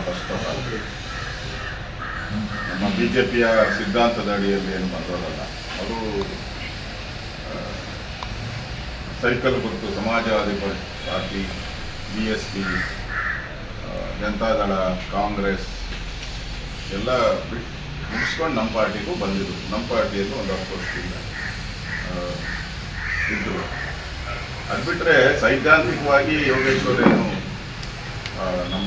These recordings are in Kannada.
ಫಸ್ಟ್ ಆಫ್ ಆಲ್ ನಮ್ಮ ಬಿ ಜೆ ಪಿಯ ಸಿದ್ಧಾಂತದ ಅಡಿಯಲ್ಲಿ ಏನು ಬಂದವರಲ್ಲ ಅವರು ಆ, ಸೈಕಲ್ ಗುರುತು ಸಮಾಜವಾದಿ ಪ- party B S P Janata Dal Congress ಎಲ್ಲ ಬಿಟ್ಟು ಮುಗಿಸ್ಕೊಂಡು ನಮ್ಮ ಪಾರ್ಟಿಗೂ ಬಂದಿದ್ರು ನಮ್ಮ ಪಾರ್ಟಿಯಲ್ಲಿ ಒಂದು ಹತ್ತು ವರ್ಷದಿಂದ ಆ, ಇದ್ರು ಅದು ಬಿಟ್ಟರೆ ಸೈದ್ಧಾಂತಿಕವಾಗಿ ಯೋಗೇಶ್ವರ್ ಏನು ಆ, ನಮ್ಮ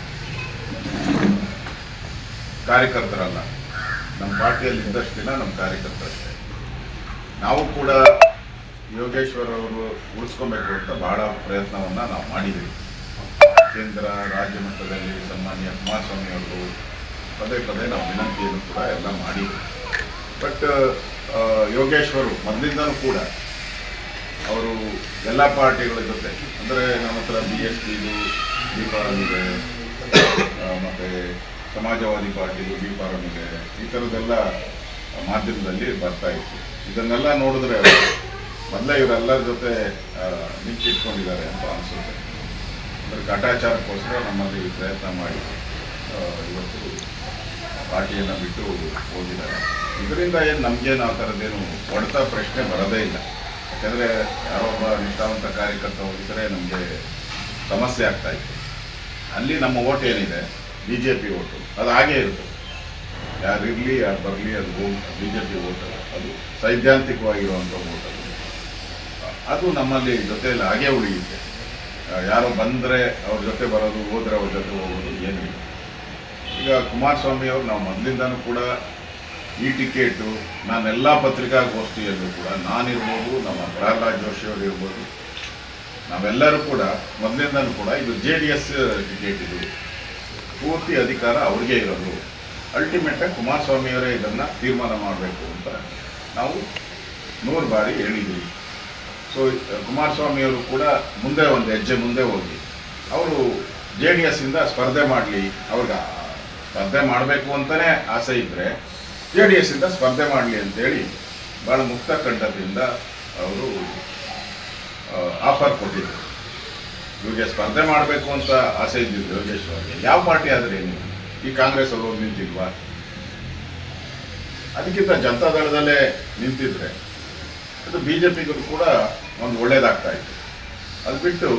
ಕಾರ್ಯಕರ್ತರಲ್ಲ ನಮ್ಮ ಪಾರ್ಟಿಯಲ್ಲಿ ಇದ್ದಷ್ಟು ದಿನ ನಮ್ಮ ಕಾರ್ಯಕರ್ತರಷ್ಟೇ ನಾವು ಕೂಡ ಯೋಗೇಶ್ವರ್ ಅವರು ಉಳಿಸ್ಕೊಬೇಕು ಅಂತ ಬಹಳ ಪ್ರಯತ್ನವನ್ನು ನಾವು ಮಾಡಿದ್ದೀವಿ ಕೇಂದ್ರ ರಾಜ್ಯ ಮಟ್ಟದಲ್ಲಿ ಸನ್ಮಾನ್ಯ ಕುಮಾರಸ್ವಾಮಿ ಅವರು ಪದೇ ಪದೇ ನಾವು ವಿನಂತಿಯನ್ನು ಕೂಡ ಎಲ್ಲ ಮಾಡಿದ್ವಿ ಬಟ್ ಯೋಗೇಶ್ವರು ಮೊದಲಿಂದನೂ ಕೂಡ ಅವರು ಎಲ್ಲ ಪಾರ್ಟಿಗಳ ಜೊತೆ ಅಂದರೆ ನಮ್ಮ ಹತ್ರ ಬಿ ಎಸ್ ಪಿದು ಬಿ ಫಾರಂ ಇದೆ ಆ, ಮತ್ತೆ ಸಮಾಜವಾದಿ ಪಾರ್ಟಿದು ಬಿ ಫಾರಂ ಇದೆ ಈ ಥರದ್ದೆಲ್ಲ ಮಾಧ್ಯಮದಲ್ಲಿ ಬರ್ತಾ ಇತ್ತು ಇದನ್ನೆಲ್ಲ ನೋಡಿದ್ರೆ ಮೊದಲೇ ಇವರೆಲ್ಲರ ಜೊತೆ ಆ, ನಿಂತಿಟ್ಕೊಂಡಿದ್ದಾರೆ ಅಂತ ಅನಿಸುತ್ತೆ ಅಂದರೆ ಕಾಟಾಚಾರಕ್ಕೋಸ್ಕರ ನಮ್ಮಲ್ಲಿ ಪ್ರಯತ್ನ ಮಾಡಿ ಆ, ಇವತ್ತು ಪಾರ್ಟಿಯನ್ನು ಬಿಟ್ಟು ಹೋಗಿದ್ದಾರೆ ಇದರಿಂದ ಏನು ನಮಗೇನು ಆ ಥರದ್ದೇನು ಹೊಡೆತ ಪ್ರಶ್ನೆ ಬರೋದೇ ಇಲ್ಲ ಯಾಕಂದರೆ ಯಾರೊಬ್ಬ ನಿಷ್ಠಾವಂತ ಕಾರ್ಯಕರ್ತ ಹೋಗಿದ್ರೆ ನಮಗೆ ಸಮಸ್ಯೆ ಆಗ್ತಾ ಇತ್ತು ಅಲ್ಲಿ ನಮ್ಮ ಓಟ್ ಏನಿದೆ ಬಿ ಜೆ ಪಿ ಓಟು ಅದು ಹಾಗೇ ಇರುತ್ತೆ ಯಾರು ಇರಲಿ ಯಾರು ಬರಲಿ ಅದು ಬಿ ಜೆ ಪಿ ಓಟ್ ಅದು. ಅದು ಸೈದ್ಧಾಂತಿಕವಾಗಿರುವಂಥ ಓಟ್ ಅದು ಅದು ನಮ್ಮಲ್ಲಿ ಜೊತೆಯಲ್ಲಿ ಹಾಗೇ ಉಳಿಯುತ್ತೆ ಆ, ಯಾರೋ ಬಂದರೆ ಅವ್ರ ಜೊತೆ ಬರೋದು ಹೋದ್ರೆ ಅವ್ರ ಜೊತೆ ಹೋಗೋದು ಏನಿಲ್ಲ ಈಗ ಕುಮಾರಸ್ವಾಮಿ ಅವರು ನಾವು ಮೊದಲಿಂದನೂ ಕೂಡ ಈ ಟಿಕೆಟು ನಾನೆಲ್ಲ ಪತ್ರಿಕಾಗೋಷ್ಠಿಯಲ್ಲೂ ಕೂಡ ನಾನಿರ್ಬೋದು ನಮ್ಮ ಪ್ರಹ್ಲಾದ್ ಜೋಶಿ ಅವರು ಇರ್ಬೋದು ನಾವೆಲ್ಲರೂ ಕೂಡ ಮೊದಲಿಂದನೂ ಕೂಡ ಇದು ಜೆ ಡಿ ಎಸ್ ಟಿಕೆಟ್ ಇದು ಪೂರ್ತಿ ಅಧಿಕಾರ ಅವ್ರಿಗೆ ಇರೋದು ಅಲ್ಟಿಮೇಟಾಗಿ ಕುಮಾರಸ್ವಾಮಿಯವರೇ ಇದನ್ನು ತೀರ್ಮಾನ ಮಾಡಬೇಕು ಅಂತ ನಾವು ನೂರು ಬಾರಿ ಹೇಳಿದ್ದೀವಿ ಸೊ ಕುಮಾರಸ್ವಾಮಿಯವರು ಕೂಡ ಮುಂದೆ ಒಂದು ಹೆಜ್ಜೆ ಮುಂದೆ ಹೋಗಿ ಅವರು ಜೆ ಡಿ ಎಸ್ಸಿಂದ ಸ್ಪರ್ಧೆ ಮಾಡಲಿ ಅವ್ರಿಗೆ ಸ್ಪರ್ಧೆ ಮಾಡಬೇಕು ಅಂತಲೇ ಆಸೆ ಇದ್ದರೆ ಜೆ ಡಿ ಎಸ್ಸಿಂದ ಸ್ಪರ್ಧೆ ಮಾಡಲಿ ಅಂತೇಳಿ ಭಾಳ ಮುಕ್ತ ಕಂಠದಿಂದ ಅವರು ಆಫರ್ ಕೊಟ್ಟಿದ್ರು ಇವ್ರಿಗೆ ಸ್ಪರ್ಧೆ ಮಾಡಬೇಕು ಅಂತ ಆಸೆ ಇದ್ದಿದ್ದು ಯೋಗೇಶ್ವರ್ಗೆ ಯಾವ ಪಾರ್ಟಿ ಆದರೆ ಏನು ಈ ಕಾಂಗ್ರೆಸ್ ಅವರು ಹೋಗಿ ನಿಂತಿಲ್ವಾ ಅದಕ್ಕಿಂತ ಜನತಾದಳದಲ್ಲೇ ನಿಂತಿದ್ರೆ ಅದು ಬಿ ಜೆ ಪಿಗೂ ಕೂಡ ಒಂದು ಒಳ್ಳೇದಾಗ್ತಾ ಇತ್ತು ಅದು ಬಿಟ್ಟು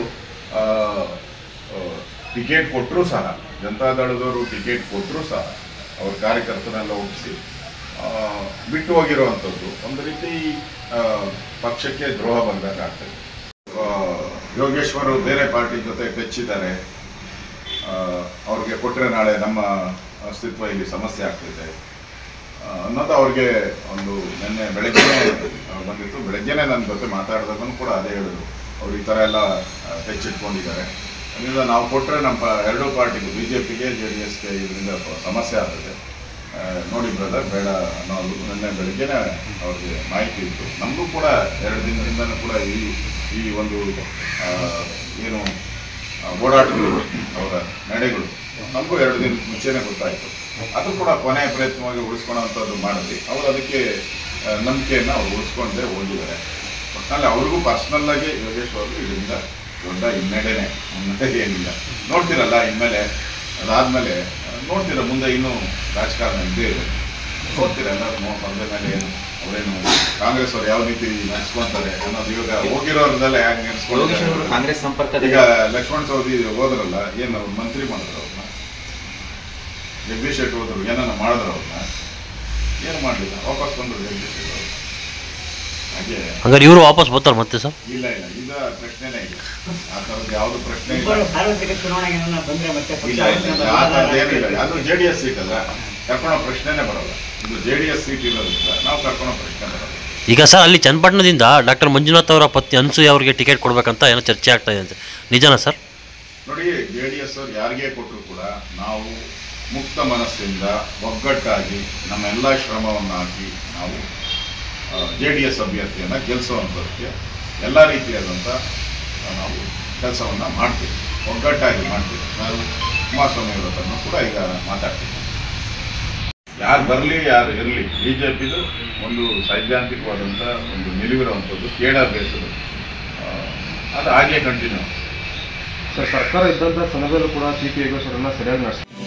ಟಿಕೆಟ್ ಕೊಟ್ಟರೂ ಸಹ ಜನತಾದಳದವರು ಟಿಕೆಟ್ ಕೊಟ್ಟರೂ ಸಹ ಅವ್ರ ಕಾರ್ಯಕರ್ತರನ್ನೆಲ್ಲ ಒಪ್ಪಿಸಿ ಆ, ಬಿಟ್ಟು ಹೋಗಿರುವಂಥದ್ದು ಒಂದು ರೀತಿ ಆ, ಪಕ್ಷಕ್ಕೆ ದ್ರೋಹ ಬಂದಾಗ ಆಗ್ತದೆ ಆ, ಯೋಗೇಶ್ವರು ಬೇರೆ ಪಾರ್ಟಿ ಜೊತೆ ಬೆಚ್ಚಿದ್ದಾರೆ ಆ, ಅವ್ರಿಗೆ ಕೊಟ್ಟರೆ ನಾಳೆ ನಮ್ಮ ಅಸ್ತಿತ್ವ ಇಲ್ಲಿ ಸಮಸ್ಯೆ ಆಗ್ತಿದೆ ಆ, ಅನ್ನೋದು ಅವ್ರಿಗೆ ಒಂದು ನಿನ್ನೆ ಬೆಳಗ್ಗೆನೇ ಆ, ಬಂದಿತ್ತು ಬೆಳಗ್ಗೆನೇ ನನ್ನ ಜೊತೆ ಮಾತಾಡಿದಾಗೂ ಕೂಡ ಅದೇ ಹೇಳಿದ್ರು ಅವ್ರು ಈ ಥರ ಎಲ್ಲ ಆ, ಬೆಚ್ಚಿಟ್ಕೊಂಡಿದ್ದಾರೆ ಅದರಿಂದ ನಾವು ಕೊಟ್ಟರೆ ನಮ್ಮ ಪ- ಎರಡೂ ಪಾರ್ಟಿಗೂ ಬಿ ಜೆ ಪಿಗೆ ಜೆ ಡಿ ಎಸ್ಗೆ ಇದರಿಂದ ಪ- ಸಮಸ್ಯೆ ಆಗ್ತದೆ ಆ, ನೋಡಿ ಬ್ರದರ್ ಬೇಡ ಅನ್ನೋದು ನಿನ್ನೆ ಬೆಳಗ್ಗೆನೇ ಅವ್ರಿಗೆ ಮಾಹಿತಿ ಇತ್ತು ನಮಗೂ ಕೂಡ ಎರಡು ದಿನದಿಂದನೂ ಕೂಡ ಈ ಈ ಒಂದು ಆ, ಏನು ಆ, ಓಡಾಟಗಳು ಅವರ ನಡೆಗಳು ನಮಗೂ ಎರಡು ದಿನ ಮುಂಚೆನೇ ಗೊತ್ತಾಯಿತು ಅದು ಕೂಡ ಕೊನೆಯ ಪ್ರಯತ್ನವಾಗಿ ಉಳಿಸ್ಕೊಳ್ಳೋವಂಥದ್ದು ಮಾಡಿದ್ವಿ ಅವರು ಅದಕ್ಕೆ ಆ, ನಂಬಿಕೆಯನ್ನು ಅವ್ರು ಉಳಿಸ್ಕೊಂಡೇ ಹೋಗಿದ್ದಾರೆ ಒಟ್ಟಿನಲ್ಲಿ ಅವ್ರಿಗೂ ಪರ್ಸ್ನಲ್ ಆಗಿ ಯೋಗೇಶ್ ಅವ್ರಿಗೂ ಇದರಿಂದ ದೊಡ್ಡ ಹಿನ್ನಡೆನೆ ಮುನ್ನಡೆ ಏನಿಲ್ಲ ನೋಡ್ತೀರಲ್ಲ ಇನ್ಮೇಲೆ ಅದಾದಮೇಲೆ ನೋಡ್ತೀರ ಮುಂದೆ ಇನ್ನೂ ರಾಜಕಾರಣ ಇದ್ದೇ ಇದೆ ನೋಡ್ತೀರಲ್ಲ ಬಂದ ಮೇಲೆ ಏನು ಅವರೇನು ಕಾಂಗ್ರೆಸ್ ಅವ್ರು ಯಾವ ರೀತಿ ನಡೆಸ್ಕೊಂತಾರೆ ಅನ್ನೋದು ಇವಾಗ ಹೋಗಿರೋರ್ದೆಲ್ಲ ಯಾಕೆ ಯೋಗೇಶ್ ಅವರು ನೆನೆಸ್ಕೊಂಡು ಕಾಂಗ್ರೆಸ್ ಸಂಪರ್ಕದ ಈಗ ಲಕ್ಷ್ಮಣ್ ಸವದಿ ಹೋದ್ರಲ್ಲ ಏನು ಅವ್ರು ಮಂತ್ರಿ ಮಾಡಿದ್ರು ಅವ್ರನ್ನ ಜಗದೀಶ್ ಶೆಟ್ಟಿ ಹೋದ್ರು ಏನನ್ನ ಮಾಡಿದ್ರು ಅವ್ರನ್ನ ಏನು ಮಾಡಲಿಲ್ಲ ವಾಪಸ್ ಬಂದರು ಜಗದೀಶ್ ಶೆಟ್ಟಿ ಅವರು ಹಾಗೆ ಹಂಗಾರೆ ಇವರು ವಾಪಸ್ ಬರ್ತಾರೆ ಮತ್ತೆ ಸರ್ ಇಲ್ಲ ಇಲ್ಲ ಇದು ಪ್ರಶ್ನೆನೇ ಇಲ್ಲ ಆ ಥರದ್ದು ಯಾವುದು ಪ್ರಶ್ನೆ ಇಲ್ಲ ಇಬ್ಬರು ಸಾರ್ವತ್ರಿಕ ಚುನಾವಣೆಗೆ ಏನಾರ ಬಂದ್ರೆ ಮತ್ತೆ ಪಕ್ಷ ಇಲ್ಲ ಇಲ್ಲ ಇಲ್ಲ, ಆ ಥರದ್ದು ಏನಿಲ್ಲ ಅದು ಜೆ ಡಿ ಎಸ್ ಸೀಟ್ ಅಲ್ಲ ಕರ್ಕೊಳೋ ಪ್ರಶ್ನೆನೇ ಬರಲ್ಲ ಇದು ಜೆ ಡಿ ಎಸ್ ಸೀಟ್ ಇರೋದ್ರಿಂದ ನಾವು ಕರ್ಕೊಳೋ ಪ್ರಶ್ನೆ ಬರಲ್ಲ ಈಗ ಸರ್ ಅಲ್ಲಿ ಚನ್ನಪಟ್ಟಣದಿಂದ ಡಾಕ್ಟರ್ ಮಂಜುನಾಥ್ ಅವರ ಪತ್ನಿ ಅನ್ಸೂಯ ಅವರಿಗೆ ಟಿಕೆಟ್ ಕೊಡ್ಬೇಕಂತ ಏನೋ ಚರ್ಚೆ ಆಗ್ತಾ ಇದೆ ಅಂತೆ ನಿಜನಾ ಸರ್ ನೋಡಿ ಜೆ ಡಿ ಎಸ್ ಅವ್ರು ಯಾರಿಗೇ ಕೊಟ್ಟರು ಕೂಡ ನಾವು ಮುಕ್ತ ಮನಸ್ಸಿಂದ ಒಗ್ಗಟ್ಟಾಗಿ ನಮ್ಮೆಲ್ಲ ಶ್ರಮವನ್ನು ಹಾಕಿ ನಾವು ಜೆ ಡಿ ಎಸ್ ಅಭ್ಯರ್ಥಿಯನ್ನು ಗೆಲ್ಲಿಸುವಂಥದ್ದಕ್ಕೆ ಎಲ್ಲ ರೀತಿಯಾದಂಥ ಆ, ನಾವು ಕೆಲಸವನ್ನು ಮಾಡ್ತೀವಿ ಒಗ್ಗಟ್ಟಾಗಿ ಮಾಡ್ತೀವಿ ನಾವು ಕುಮಾರಸ್ವಾಮಿ ಅವರ ಹತ್ರನೂ ಕೂಡ ಈಗ ಮಾತಾಡ್ತೀವಿ ಯಾರು ಬರಲಿ ಯಾರು ಇರಲಿ ಬಿ ಜೆ ಪಿದು ಒಂದು ಸೈದ್ಧಾಂತಿಕವಾದಂಥ ಒಂದು ನಿಲುವಿರುವಂಥದ್ದು ಕೇಡ ಬೇಸದು ಆ, ಅದು ಹಾಗೆ ಕಂಟಿನ್ಯೂ ಸರ್ ಸರ್ಕಾರ ಇದ್ದಂಥ ಸಂದರ್ಭದಲ್ಲೂ ಕೂಡ ಸಿ ಪಿ ಯೋಗೇಶ್ವರನ್ನ ಸರಿಯಾಗಿ ನಡೆಸಿ